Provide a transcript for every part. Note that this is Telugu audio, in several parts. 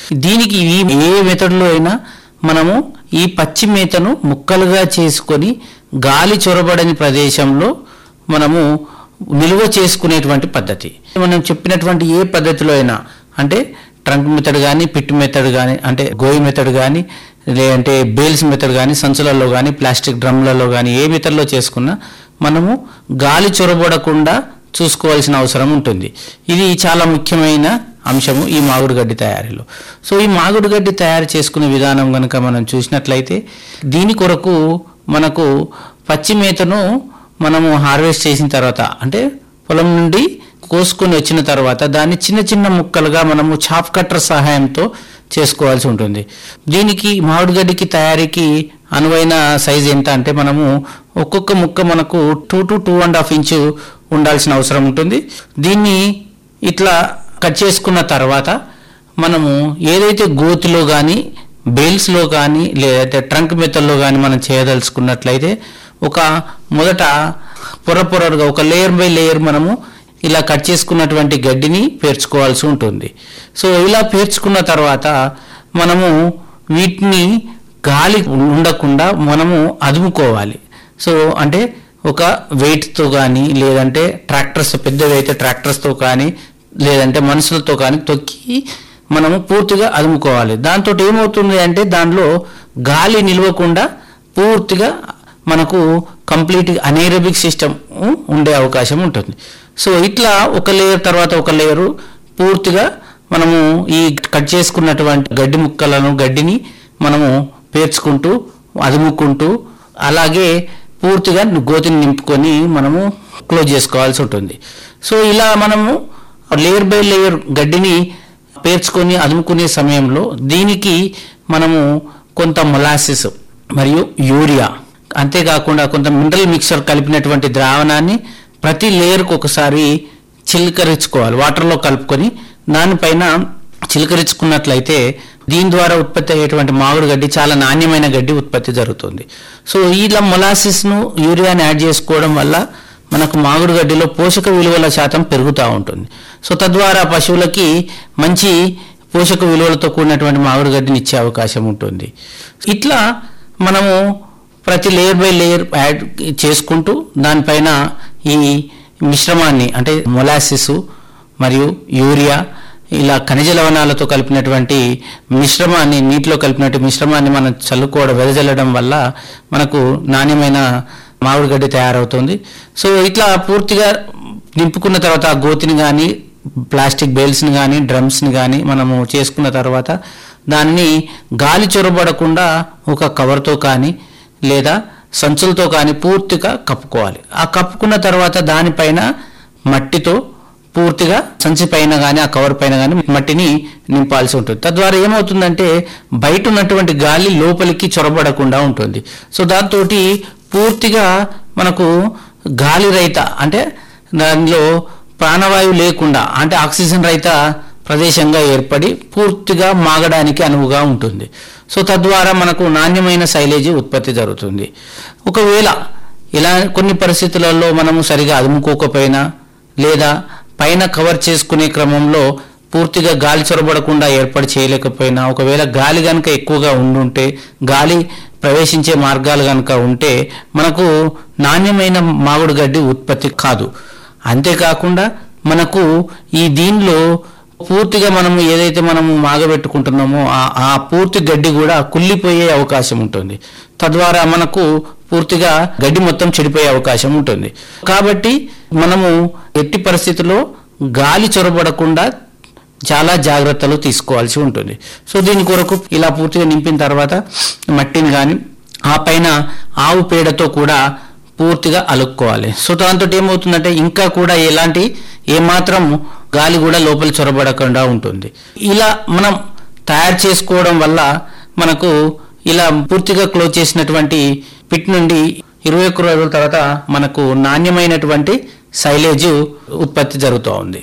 దీనికి ఈ ఏ మెథడ్లో అయినా మనము ఈ పచ్చి మేతను ముక్కలుగా చేసుకొని గాలి చొరబడని ప్రదేశంలో మనము నిల్వ చేసుకునేటువంటి పద్ధతి మనం చెప్పినటువంటి ఏ పద్ధతిలో అయినా అంటే ట్రంక్ మెథడ్ కానీ పిట్ మెథడ్ కానీ అంటే గోయి మెథడ్ కానీ లేదంటే బేల్స్ మెథడ్ కానీ సంచులలో కానీ ప్లాస్టిక్ డ్రమ్లలో కానీ ఏ మెథడ్లో చేసుకున్నా మనము గాలి చొరబడకుండా చూసుకోవాల్సిన అవసరం ఉంటుంది ఇది చాలా ముఖ్యమైన అంశము ఈ మాగుడు గడ్డి తయారీలో సో ఈ మాగుడు గడ్డి తయారు చేసుకునే విధానం కనుక మనం చూసినట్లయితే దీని కొరకు మనకు పచ్చి మేతను మనము హార్వెస్ట్ చేసిన తర్వాత అంటే పొలం నుండి కోసుకొని వచ్చిన తర్వాత దాన్ని చిన్న చిన్న ముక్కలుగా మనము చాప్ కట్టర్ సహాయంతో చేసుకోవాల్సి ఉంటుంది దీనికి మామిడి గడ్డికి తయారీకి అనువైన సైజ్ ఎంత అంటే మనము ఒక్కొక్క ముక్క మనకు two to two and half inch ఉండాల్సిన అవసరం ఉంటుంది దీన్ని ఇట్లా కట్ చేసుకున్న తర్వాత మనము ఏదైతే గోతిలో కానీ బేల్స్లో కానీ లేదంటే ట్రంక్ మెథడ్లో కానీ మనం చేయదలుచుకున్నట్లయితే ఒక మొదట పొర పొరగా ఒక లేయర్ బై లేయర్ మనము ఇలా కట్ చేసుకున్నటువంటి గడ్డిని పేర్చుకోవాల్సి ఉంటుంది సో ఇలా పేర్చుకున్న తర్వాత మనము వీటిని గాలి ఉండకుండా మనము అదుముకోవాలి సో అంటే ఒక వెయిట్తో కానీ లేదంటే ట్రాక్టర్స్ పెద్దవి అయితే ట్రాక్టర్స్తో కానీ లేదంటే మనుషులతో కానీ తొక్కి మనము పూర్తిగా అదుముకోవాలి దాంతో ఏమవుతుంది అంటే దానిలో గాలి నిలవకుండా పూర్తిగా మనకు కంప్లీట్ అనేరబిక్ సిస్టమ్ ఉండే అవకాశం ఉంటుంది సో ఇట్లా ఒక లేయర్ తర్వాత ఒక లేయరు పూర్తిగా మనము ఈ కట్ చేసుకున్నటువంటి గడ్డి ముక్కలను గడ్డిని మనము పేర్చుకుంటూ అదుముకుంటూ అలాగే పూర్తిగా గోతిని నింపుకొని మనము క్లోజ్ చేసుకోవాల్సి ఉంటుంది సో ఇలా మనము లేయర్ బై లేయర్ గడ్డిని పేర్చుకొని అదుముకునే సమయంలో దీనికి మనము కొంత మొలాసిస్ మరియు యూరియా అంతేకాకుండా కొంత మినరల్ మిక్సర్ కలిపినటువంటి ద్రావణాన్ని ప్రతి లేయర్కు ఒకసారి చిలకరించుకోవాలి వాటర్లో కలుపుకొని దానిపైన చిలకరించుకున్నట్లయితే దీని ద్వారా ఉత్పత్తి అయ్యేటువంటి మామిడి గడ్డి చాలా నాణ్యమైన గడ్డి ఉత్పత్తి జరుగుతుంది సో ఇలా మొలాసిస్ను యూరియాని యాడ్ చేసుకోవడం వల్ల మనకు మామిడి గడ్డిలో పోషక విలువల శాతం పెరుగుతూ ఉంటుంది సో తద్వారా పశువులకి మంచి పోషక విలువలతో కూడినటువంటి మామిడి గడ్డిని ఇచ్చే అవకాశం ఉంటుంది ఇట్లా మనము ప్రతి లేయర్ బై లేయర్ యాడ్ చేసుకుంటూ దానిపైన ఈ మిశ్రమాన్ని అంటే మొలాసిస్ మరియు యూరియా ఇలా ఖనిజ లవణాలతో కలిపినటువంటి మిశ్రమాన్ని నీటిలో కలిపినటువంటి మిశ్రమాన్ని మనం చల్లుకోవడం వెదజల్లడం వల్ల మనకు నాణ్యమైన మామిడి గడ్డి తయారవుతుంది సో ఇట్లా పూర్తిగా నింపుకున్న తర్వాత ఆ గోతిని కానీ ప్లాస్టిక్ బేల్స్ని కానీ డ్రమ్స్ని కానీ మనము చేసుకున్న తర్వాత దానిని గాలి చొరబడకుండా ఒక కవర్తో కానీ లేదా సంచులతో కానీ పూర్తిగా కప్పుకోవాలి ఆ కప్పుకున్న తర్వాత దానిపైన మట్టితో పూర్తిగా సంచి పైన కానీ ఆ కవర్ పైన కానీ మట్టిని నింపాల్సి ఉంటుంది తద్వారా ఏమవుతుందంటే బయట ఉన్నటువంటి గాలి లోపలికి చొరబడకుండా ఉంటుంది సో దాంతో పూర్తిగా మనకు గాలి రహిత అంటే దానిలో ప్రాణవాయువు లేకుండా అంటే ఆక్సిజన్ రహిత ప్రదేశంగా ఏర్పడి పూర్తిగా మాగడానికి అనువుగా ఉంటుంది సో తద్వారా మనకు నాణ్యమైన శైలేజీ ఉత్పత్తి జరుగుతుంది ఒకవేళ ఇలా కొన్ని పరిస్థితులలో మనము సరిగా అదుముకోకపోయినా లేదా పైన కవర్ చేసుకునే క్రమంలో పూర్తిగా గాలి చొరబడకుండా ఏర్పాటు చేయలేకపోయినా ఒకవేళ గాలి కనుక ఎక్కువగా ఉండుంటే గాలి ప్రవేశించే మార్గాలు కనుక ఉంటే మనకు నాణ్యమైన మామిడి గడ్డి ఉత్పత్తి కాదు అంతేకాకుండా మనకు ఈ దీనిలో పూర్తిగా మనము ఏదైతే మనము మాగబెట్టుకుంటున్నామో ఆ- ఆ పూర్తి గడ్డి కూడా కుళ్ళిపోయే అవకాశం ఉంటుంది తద్వారా మనకు పూర్తిగా గడ్డి మొత్తం చెడిపోయే అవకాశం ఉంటుంది కాబట్టి మనము ఎట్టి పరిస్థితుల్లో గాలి చొరబడకుండా చాలా జాగ్రత్తలు తీసుకోవాల్సి ఉంటుంది సో దీని కొరకు ఇలా పూర్తిగా నింపిన తర్వాత మట్టిని కానీ ఆ పైన ఆవు పేడతో కూడా పూర్తిగా అలుక్కోవాలి సో దాంతో ఏమవుతుందంటే ఇంకా కూడా ఎలాంటి ఏమాత్రం గాలి కూడా లోపల చొరబడకుండా ఉంటుంది ఇలా మనం తయారు చేసుకోవడం వల్ల మనకు ఇలా పూర్తిగా క్లోజ్ చేసినటువంటి పిట్ నుండి ఇరవై ఒక్క రోజుల తర్వాత మనకు నాణ్యమైనటువంటి సైలేజ్ ఉత్పత్తి జరుగుతూ ఉంది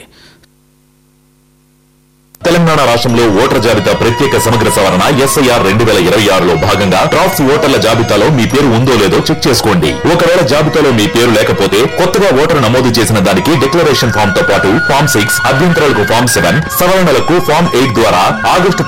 తెలంగాణ రాష్ట్రంలో ఓటర్ జాబితా ప్రత్యేక సమగ్ర సవరణ ఎస్ఐఆర్ రెండు వేల ఇరవై ఆరులో భాగంగా డ్రాఫ్ట్స్ ఓటర్ల జాబితాలో మీ పేరు ఉందో లేదో చెక్ చేసుకోండి ఒకవేళ జాబితాలో మీ పేరు లేకపోతే కొత్తగా ఓటరు నమోదు చేసిన దానికి డిక్లరేషన్ ఫామ్ తో పాటు ఫామ్ సిక్స్ అభ్యంతరాలకు ఫామ్ సెవెన్ సవరణలకు ఫామ్ ఎయిట్ ద్వారా ఆగస్టు